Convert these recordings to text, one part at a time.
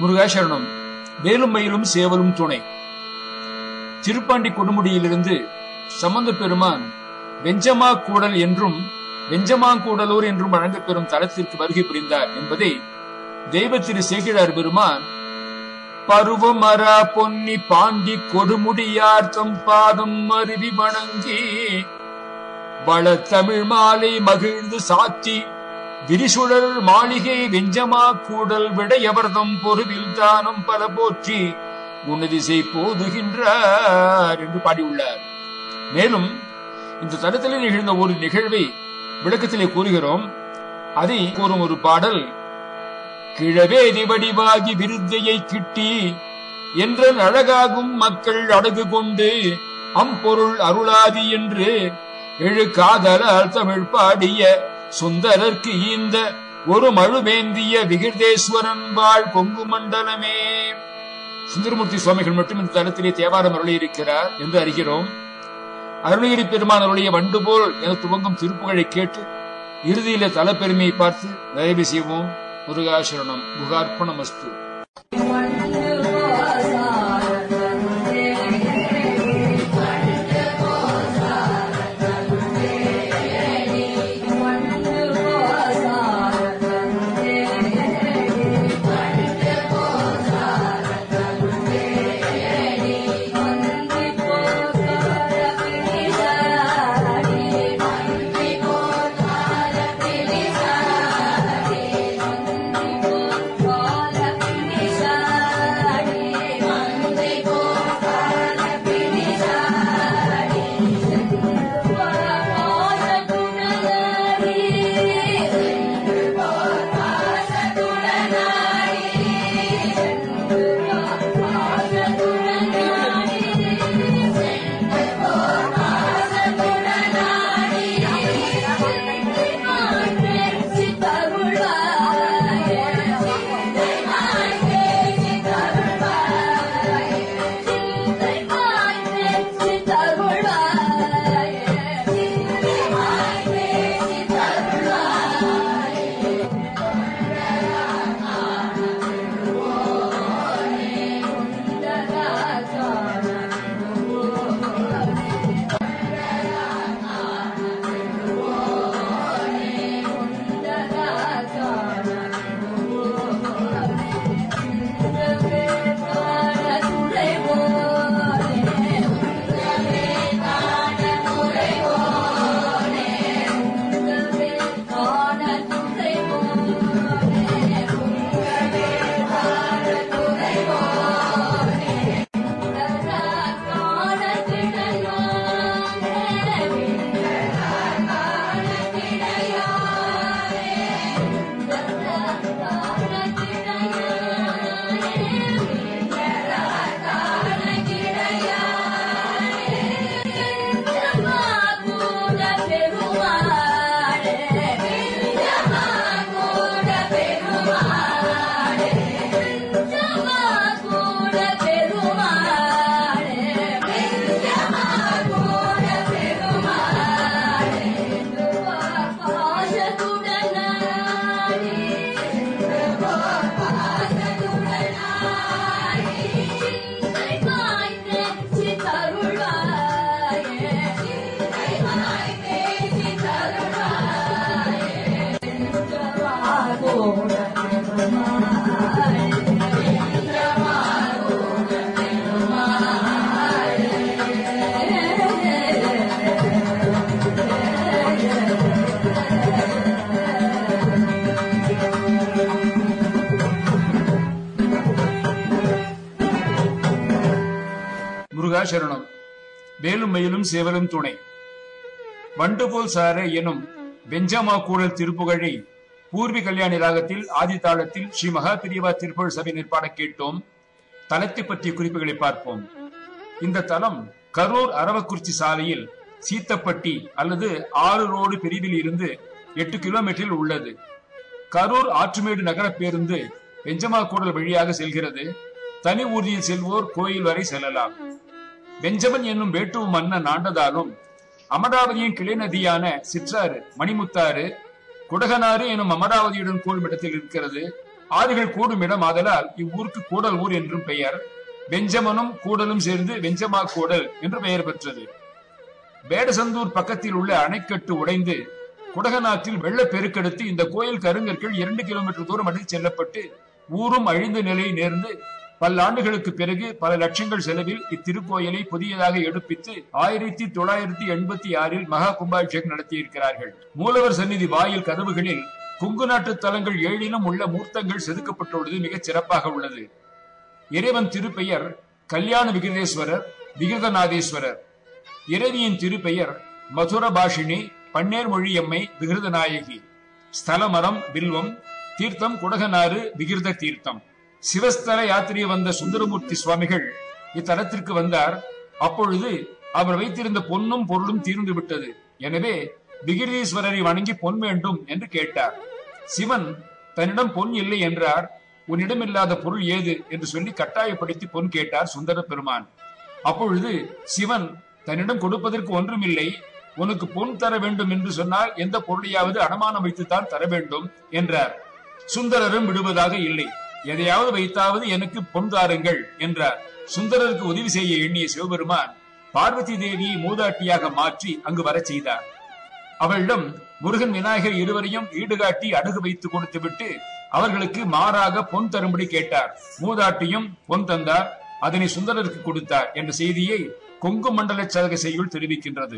முருகாசரணம் வேலும் மயிலும் சேவலும் துணை திருப்பாண்டி கொடுமுடியிலிருந்து சம்பந்த பெருமான் வெஞ்சமா கூடல் என்றும் வெஞ்சமாங்கூடலூர் என்றும் வழங்கப்பெறும் தலத்திற்கு வருகை புரிந்தார் என்பதை தெய்வ திரு சேகிழார் பெருமான் பருவமரா பொன்னி பாண்டி கொடுமுடியார் தம் பாதம் அருவி வணங்கி வள தமிழ் மாலை மகிழ்ந்து சாத்தி விரிசுழல் மாளிகை வெஞ்சமா கூடல் விடையவர்தம் பொருவில் தானம் பல போற்றி உன்னதிசை போதுகின்றார் என்று பாடியுள்ளார் மேலும் இந்த தளத்திலே நிகழ்ந்த ஒரு நிகழ்வை விளக்கத்திலே கூறுகிறோம் அதை கூறும் ஒரு பாடல் கிழவேதி வடிவாகி விருத்தையை கிட்டி என்ற அழகாகும் மக்கள் அடகு கொண்டு அம்பொருள் அருளாதி என்று எழு காதலால் தமிழ் பாடிய சுந்தரர்க்கு ஈந்த ஒரு மழுவேந்திய விகிர்தேஸ்வரன் வாழ் கொங்கு மண்டலமே சுந்தரமூர்த்தி சுவாமிகள் மட்டும் இந்த தலத்திலே தேவாரம் அருளி இருக்கிறார் என்று அறிகிறோம் அருணகிரி பெருமான் அருளிய வண்டு போல் என துவங்கும் திருப்புகழை கேட்டு இறுதியிலே தலப்பெருமையை பார்த்து நிறைவு செய்வோம் முருகாசரணம் குகார்ப்பணம் அஸ்து முருகாசரணம் வேலும் மயிலும் சேவலும் துணை வண்டு போல் சார எனும் வெஞ்சமா கூடல் திருப்புகழை பூர்வி கல்யாணி ராகத்தில் ஆதி தாளத்தில் ஸ்ரீ மகா பிரிவா திருப்புகழ் சபை நிற்பாட கேட்டோம் தலத்தை பற்றிய குறிப்புகளை பார்ப்போம் இந்த தலம் கரூர் அரவக்குறிச்சி சாலையில் சீத்தப்பட்டி அல்லது ஆறு ரோடு பிரிவில் இருந்து எட்டு கிலோமீட்டரில் உள்ளது கரூர் ஆற்றுமேடு நகர பேருந்து வெஞ்சமா கூடல் வழியாக செல்கிறது தனி ஊர்தியில் செல்வோர் கோயில் வரை செல்லலாம் பெஞ்சமன் என்னும் வேட்டுவ மன்னன் ஆண்டதாலும் அமராவதியின் கிளை நதியான சிற்றாறு மணிமுத்தாறு குடகனாறு எனும் அமராவதியுடன் கூடும் இடத்தில் இருக்கிறது ஆறுகள் கூடும் இடம் ஆதலால் இவ்வூருக்கு கூடல் ஊர் என்றும் பெயர் வெஞ்சமனும் கூடலும் சேர்ந்து வெஞ்சமா கூடல் என்று பெயர் பெற்றது வேடசந்தூர் பக்கத்தில் உள்ள அணைக்கட்டு உடைந்து குடகநாத்தில் வெள்ள பெருக்கெடுத்து இந்த கோயில் கருங்கற்கள் இரண்டு கிலோமீட்டர் தூரம் அடித்து செல்லப்பட்டு ஊரும் அழிந்த நிலை நேர்ந்து பல்லாண்டுகளுக்கு பிறகு பல லட்சங்கள் செலவில் இத்திருக்கோயிலை புதியதாக எடுப்பித்து ஆயிரத்தி தொள்ளாயிரத்தி எண்பத்தி ஆறில் மகா கும்பாபிஷேகம் நடத்தியிருக்கிறார்கள் மூலவர் சந்நிதி வாயில் கதவுகளில் குங்கு நாட்டு தலங்கள் ஏழிலும் உள்ள மூர்த்தங்கள் செதுக்கப்பட்டுள்ளது மிகச் சிறப்பாக உள்ளது இறைவன் திருப்பெயர் கல்யாண விகிருதேஸ்வரர் விகிருதநாதேஸ்வரர் இறைவியின் திருப்பெயர் மதுரபாஷினி பன்னேர் மொழியம்மை விகிருதநாயகி ஸ்தலமரம் வில்வம் தீர்த்தம் குடகனாறு விகிருத தீர்த்தம் சிவஸ்தல யாத்திரை வந்த சுந்தரமூர்த்தி சுவாமிகள் இத்தலத்திற்கு வந்தார் அப்பொழுது அவர் வைத்திருந்த பொன்னும் பொருளும் தீர்ந்து விட்டது எனவே விகிரீஸ்வரரை வணங்கி பொன் வேண்டும் என்று கேட்டார் சிவன் தன்னிடம் பொன் இல்லை என்றார் உன்னிடம் இல்லாத பொருள் ஏது என்று சொல்லி கட்டாயப்படுத்தி பொன் கேட்டார் சுந்தர பெருமான் அப்பொழுது சிவன் தன்னிடம் கொடுப்பதற்கு ஒன்றுமில்லை உனக்கு பொன் தர வேண்டும் என்று சொன்னால் எந்த பொருளையாவது அடமானம் வைத்துத்தான் தர வேண்டும் என்றார் சுந்தரரும் விடுவதாக இல்லை எதையாவது வைத்தாவது எனக்கு பொன் தாருங்கள் என்றார் சுந்தரருக்கு உதவி செய்ய எண்ணிய சிவபெருமான் பார்வதி தேவியை மூதாட்டியாக மாற்றி அங்கு வரச் செய்தார் அவளிடம் முருகன் விநாயகர் இருவரையும் ஈடுகாட்டி அடகு வைத்து கொடுத்துவிட்டு அவர்களுக்கு மாறாக பொன் தரும்படி கேட்டார் மூதாட்டியும் பொன் தந்தார் அதனை சுந்தரருக்கு கொடுத்தார் என்ற செய்தியை கொங்கு மண்டல சதக செய்யுள் தெரிவிக்கின்றது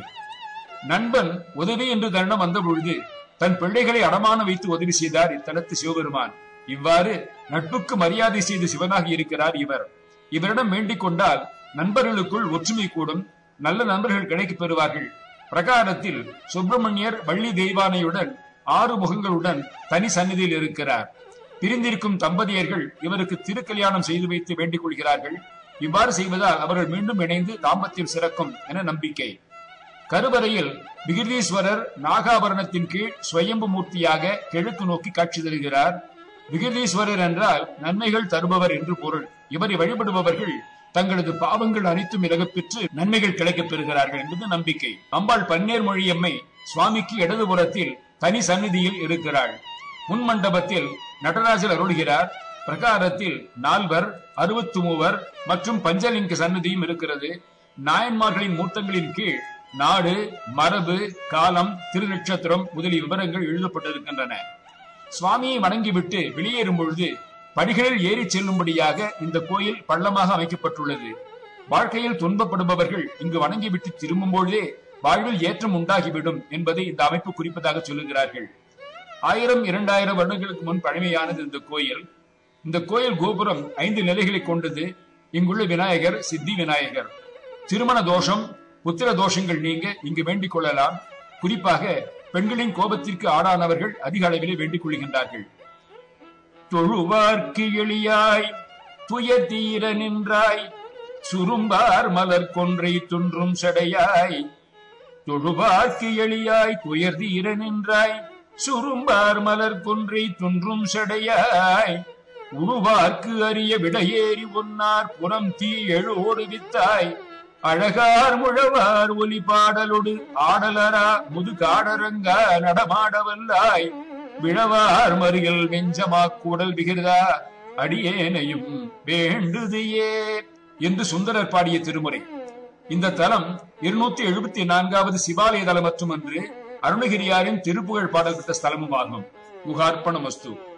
நண்பன் உதவி என்று தன்னிடம் வந்த பொழுது தன் பிள்ளைகளை அடமான வைத்து உதவி செய்தார் இத்தலத்து சிவபெருமான் இவ்வாறு நட்புக்கு மரியாதை செய்து சிவனாகி இருக்கிறார் இவர் இவரிடம் வேண்டிக் கொண்டால் நண்பர்களுக்குள் ஒற்றுமை கூடும் நல்ல நண்பர்கள் கிடைக்கப் பெறுவார்கள் பிரகாரத்தில் சுப்பிரமணியர் வள்ளி தெய்வானையுடன் ஆறு முகங்களுடன் தனி சந்நிதியில் இருக்கிறார் பிரிந்திருக்கும் தம்பதியர்கள் இவருக்கு திருக்கல்யாணம் செய்து வைத்து வேண்டிக் கொள்கிறார்கள் இவ்வாறு செய்வதால் அவர்கள் மீண்டும் இணைந்து தாம்பத்தியம் சிறக்கும் என நம்பிக்கை கருவறையில் விகிர்தீஸ்வரர் நாகாபரணத்தின் கீழ் ஸ்வயம்பு மூர்த்தியாக கிழக்கு நோக்கி காட்சி தருகிறார் விகிர்தீஸ்வரர் என்றால் நன்மைகள் தருபவர் என்று பொருள் இவரை வழிபடுபவர்கள் தங்களது பாவங்கள் அனைத்தும் விலகப் பெற்று நன்மைகள் கிடைக்கப் பெறுகிறார்கள் என்பது நம்பிக்கை அம்பாள் பன்னேர் மொழியம்மை சுவாமிக்கு இடதுபுறத்தில் தனி சந்நிதியில் இருக்கிறாள் முன் மண்டபத்தில் நடராஜர் அருள்கிறார் பிரகாரத்தில் நால்வர் அறுபத்து மூவர் மற்றும் பஞ்சலிங்க சன்னதியும் இருக்கிறது நாயன்மார்களின் மூர்த்தங்களின் கீழ் நாடு மரபு காலம் திருநட்சத்திரம் முதலிய விவரங்கள் எழுதப்பட்டிருக்கின்றன சுவாமியை வணங்கிவிட்டு வெளியேறும் பொழுது படிகளில் ஏறி செல்லும்படியாக இந்த கோயில் பள்ளமாக அமைக்கப்பட்டுள்ளது வாழ்க்கையில் துன்பப்படுபவர்கள் இங்கு வணங்கிவிட்டு திரும்பும் பொழுதே வாழ்வில் ஏற்றம் உண்டாகிவிடும் என்பதை இந்த அமைப்பு குறிப்பதாக சொல்லுகிறார்கள் ஆயிரம் இரண்டாயிரம் வருடங்களுக்கு முன் பழமையானது இந்த கோயில் இந்த கோயில் கோபுரம் ஐந்து நிலைகளை கொண்டது இங்குள்ள விநாயகர் சித்தி விநாயகர் திருமண தோஷம் புத்திர தோஷங்கள் நீங்க இங்கு வேண்டிக் கொள்ளலாம் குறிப்பாக பெண்களின் கோபத்திற்கு ஆளானவர்கள் அதிக அளவிலே வேண்டிக் கொள்கின்றார்கள் தொழுவார்க்கு எளியாய் துயர் தீர நின்றாய் சுரும்பார் மலர் கொன்றை துன்றும் சடையாய் தொழுவார்க்கு எளியாய் துயர் தீர நின்றாய் சுரும்பார் மலர் கொன்றை துன்றும் சடையாய் உருவார்க்கு அரிய விடையேறி ஒன்னார் புறம் தீ எழுவோடு வித்தாய் அழகார் முழவார் ஒலி பாடலொடு ஆடலரா முதுகாடரங்கா நடமாடவல்லாய் விழவார் மறியல் வெஞ்சமா கூடல் விகிர்தா அடியேனையும் வேண்டுதையே என்று சுந்தரர் பாடிய திருமுறை இந்த தலம் இருநூத்தி எழுபத்தி நான்காவது சிவாலய தலம் மட்டுமன்று அருணகிரியாரின் திருப்புகழ் பாடல் பெற்ற ஸ்தலமும் ஆகும் குகார்ப்பணமஸ்து